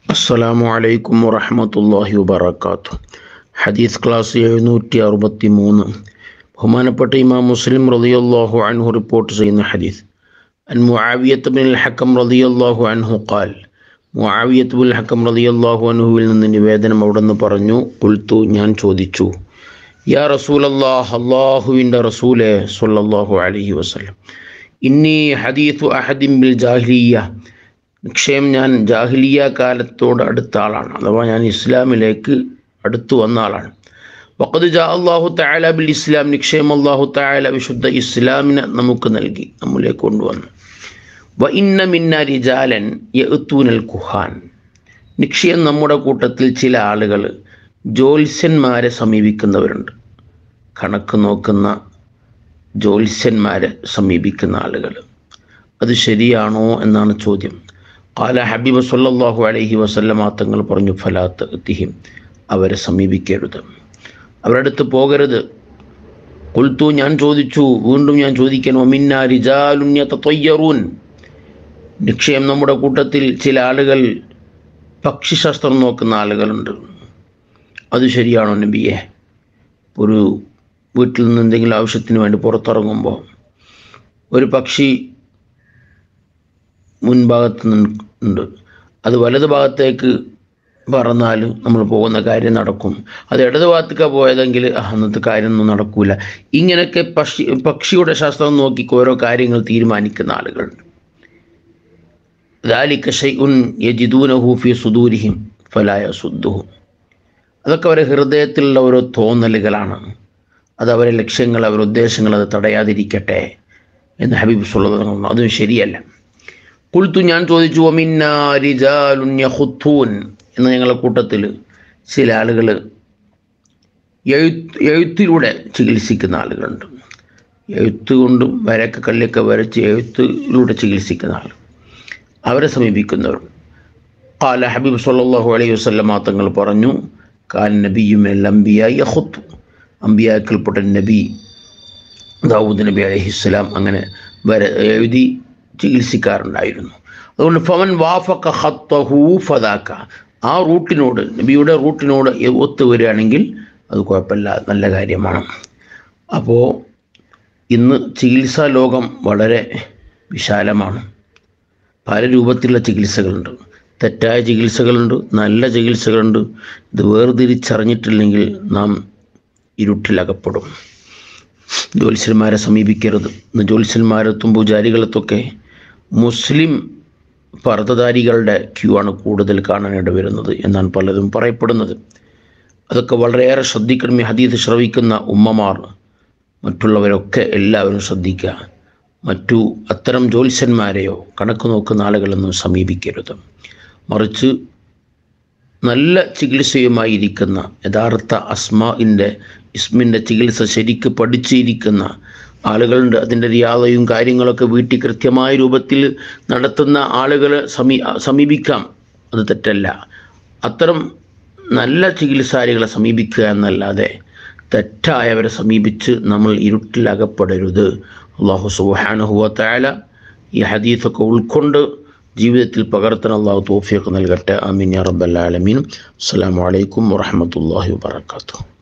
അസ്സലാമു അലൈക്കും വറഹമത്തല്ലാഹി വബർക്കാത്തു ഹദീസ് ക്ലാസ് എഴുന്നൂറ്റി അറുപത്തി മൂന്ന് ബഹുമാനപ്പെട്ട ഇമാം മുസ്ലിം റളിയല്ലാഹു അൻഹു റിപ്പോർട്ട് ചെയ്യുന്ന ഹദീസ് അൻ മുആവിയത്ത് ബിൻ ഹക്കം റളിയല്ലാഹു അൻഹു ഖാൽ മുആവിയത്ത് ബിൻ ഹക്കം റളിയല്ലാഹു അൻഹുവിൽ നിന്ന് നിവേദനം അവിടുന്ന് പറഞ്ഞു കുൽത്തു ഞാൻ ചോദിച്ചു യാ റസൂലല്ലാഹ് അള്ളാഹുവിൻ്റെ റസൂലെ സ്വല്ലല്ലാഹു അലൈഹി വസല്ലം ഇന്നി ഹദീത്തു അഹദിൻ ബിൽ ജാഹിലിയ്യ നിക്ഷയം ഞാൻ ജാഹിലിയ കാലത്തോട് അടുത്ത ആളാണ് അഥവാ ഞാൻ ഇസ്ലാമിലേക്ക് അടുത്തു വന്ന ആളാണ് വഖദ് ജാ അള്ളാഹു തആല ബിൽ ഇസ്ലാം നിക്ഷയം അള്ളാഹു തആല വിശുദ്ധ ഇസ്ലാമിനെ നമുക്ക് നൽകി നമ്മിലേക്ക് കൊണ്ടുവന്നു വ ഇന്ന മിന്ന റിജാലൻ യഅ്തൂനൽ കുഹാൻ നിക്ഷയം നമ്മുടെ കൂട്ടത്തിൽ ചില ആളുകൾ ജ്യോത്സ്യന്മാരെ സമീപിക്കുന്നവരുണ്ട് കണക്ക് നോക്കുന്ന ജ്യോത്സ്യന്മാരെ സമീപിക്കുന്ന ആളുകൾ അത് ശരിയാണോ എന്നാണ് ചോദ്യം കാല ഹബീബ് സല്ലല്ലാഹു അലൈഹി വസല്ലമ തങ്ങൾ പറഞ്ഞു ഫലാത്ത് എത്തിഹിം അവരെ സമീപിക്കരുത് അവരുടെ അടുത്ത് പോകരുത് കുൽത്തു ഞാൻ ചോദിച്ചു വീണ്ടും ഞാൻ ചോദിക്കാൻ ഒമിന്ന റിജാലുന്യത്തയ്യറൂൻ നിക്ഷയം നമ്മുടെ കൂട്ടത്തിൽ ചില ആളുകൾ പക്ഷിശാസ്ത്രം നോക്കുന്ന ആളുകളുണ്ട് അത് ശരിയാണോ നബിയെ ഒരു വീട്ടിൽ നിന്ന് എന്തെങ്കിലും ആവശ്യത്തിന് വേണ്ടി പുറത്തിറങ്ങുമ്പോൾ ഒരു പക്ഷി മുൻഭാഗത്ത് ഉണ്ട് അത് വലത് ഭാഗത്തേക്ക് പറന്നാൽ നമ്മൾ പോകുന്ന കാര്യം നടക്കും അത് ഇടത് ഭാഗത്തേക്ക് പോയതെങ്കിൽ അന്നത്തെ കാര്യമൊന്നും നടക്കൂല ഇങ്ങനെയൊക്കെ പക്ഷി പക്ഷിയുടെ ശാസ്ത്രം നോക്കി ഓരോ കാര്യങ്ങൾ തീരുമാനിക്കുന്ന ആളുകളുണ്ട് ദാലിക്ക ഷൈഉൻ യജിദൂനഹു ഫി സുദൂരിഹിം ഫലായ സുദ്ദുഹും അതൊക്കെ അവരുടെ ഹൃദയത്തിലുള്ള ഓരോ തോന്നലുകളാണ് അത് അവരെ ലക്ഷ്യങ്ങൾ അവരുടെ ഉദ്ദേശങ്ങൾ അത് തടയാതിരിക്കട്ടെ എന്ന് ഹബീബ് സുള്ളത് അതും ശരിയല്ല കുൽത്തു ഞാൻ ചോദിച്ചു ഒമിന്നാരിജാലുന്യഹുത്തൂൻ എന്ന ഞങ്ങളുടെ കൂട്ടത്തിൽ ചില ആളുകൾ എഴുത്ത് എഴുത്തിലൂടെ ചികിത്സിക്കുന്ന ആളുകളുണ്ട് എഴുത്ത് കൊണ്ടും വരക്ക കല്ലൊക്കെ വരച്ച് എഴുത്തിലൂടെ ചികിത്സിക്കുന്ന ആൾ അവരെ സമീപിക്കുന്നവർ കാല ഹബീബ് സല്ലാഹു അലൈഹി വസ്ലമ തങ്ങൾ പറഞ്ഞു കാൽ നബിയും അംബിയ യഹുത്തു അമ്പിയാക്കൽപ്പെട്ട നബി ദാവൂദ് നബി അലഹിസ്സലാം അങ്ങനെ വര എഴുതി ചികിത്സിക്കാറുണ്ടായിരുന്നു അതുകൊണ്ട് ഫമൻ വാഫക്ക ഹത്തഹൂ ഫദാക്ക ആ റൂട്ടിനോട് നബിയുടെ റൂട്ടിനോട് ഒത്തു വരികയാണെങ്കിൽ അത് കുഴപ്പമില്ല നല്ല കാര്യമാണ് അപ്പോൾ ഇന്ന് ചികിത്സാ ലോകം വളരെ വിശാലമാണ് പല രൂപത്തിലുള്ള ചികിത്സകളുണ്ട് തെറ്റായ ചികിത്സകളുണ്ട് നല്ല ചികിത്സകളുണ്ട് ഇത് വേർതിരിച്ചറിഞ്ഞിട്ടില്ലെങ്കിൽ നാം ഇരുട്ടിലകപ്പെടും ജ്യോത്സ്യന്മാരെ സമീപിക്കരുത് ഇന്ന് ജ്യോത്സ്യന്മാരെത്തും പൂജാരികളെത്തൊക്കെ മുസ്ലിം പർദ്ദധാരികളുടെ ക്യൂ ആണ് കൂടുതൽ കാണാനിട വരുന്നത് എന്നാണ് പലതും പറയപ്പെടുന്നത് അതൊക്കെ വളരെയേറെ ശ്രദ്ധിക്കണം ഈ ഹദീത് ശ്രവിക്കുന്ന ഉമ്മമാർ മറ്റുള്ളവരൊക്കെ എല്ലാവരും ശ്രദ്ധിക്കുക മറ്റു അത്തരം ജ്യോത്സ്യന്മാരെയോ കണക്ക് നോക്കുന്ന ആളുകളൊന്നും സമീപിക്കരുത് മറിച്ച് നല്ല ചികിത്സയുമായി ഇരിക്കുന്ന യഥാർത്ഥ അസ്മാഇൻ്റെ ഇസ്മിൻ്റെ ചികിത്സ ശരിക്ക് പഠിച്ചിരിക്കുന്ന ആളുകളുണ്ട് അതിൻ്റെ റിയാദയും കാര്യങ്ങളൊക്കെ വീട്ടിൽ കൃത്യമായ രൂപത്തിൽ നടത്തുന്ന ആളുകളെ സമീ സമീപിക്കാം അത് തെറ്റല്ല അത്തരം നല്ല ചികിത്സാരികളെ സമീപിക്കുക എന്നല്ലാതെ തെറ്റായവരെ സമീപിച്ച് നമ്മൾ ഇരുട്ടിലകപ്പെടരുത് അള്ളാഹു സുബാനുഹുവ തായാല ഈ ഹദീസൊക്കെ ഉൾക്കൊണ്ട് ജീവിതത്തിൽ പകർത്താൻ അള്ളാഹു തോഫിയൊക്കെ നൽകട്ടെ അമീൻ യാ റബ്ബല്ലാലമീൻ അസ്സാം വലൈക്കും വാഹമത്തല്ലാഹി വാത്തു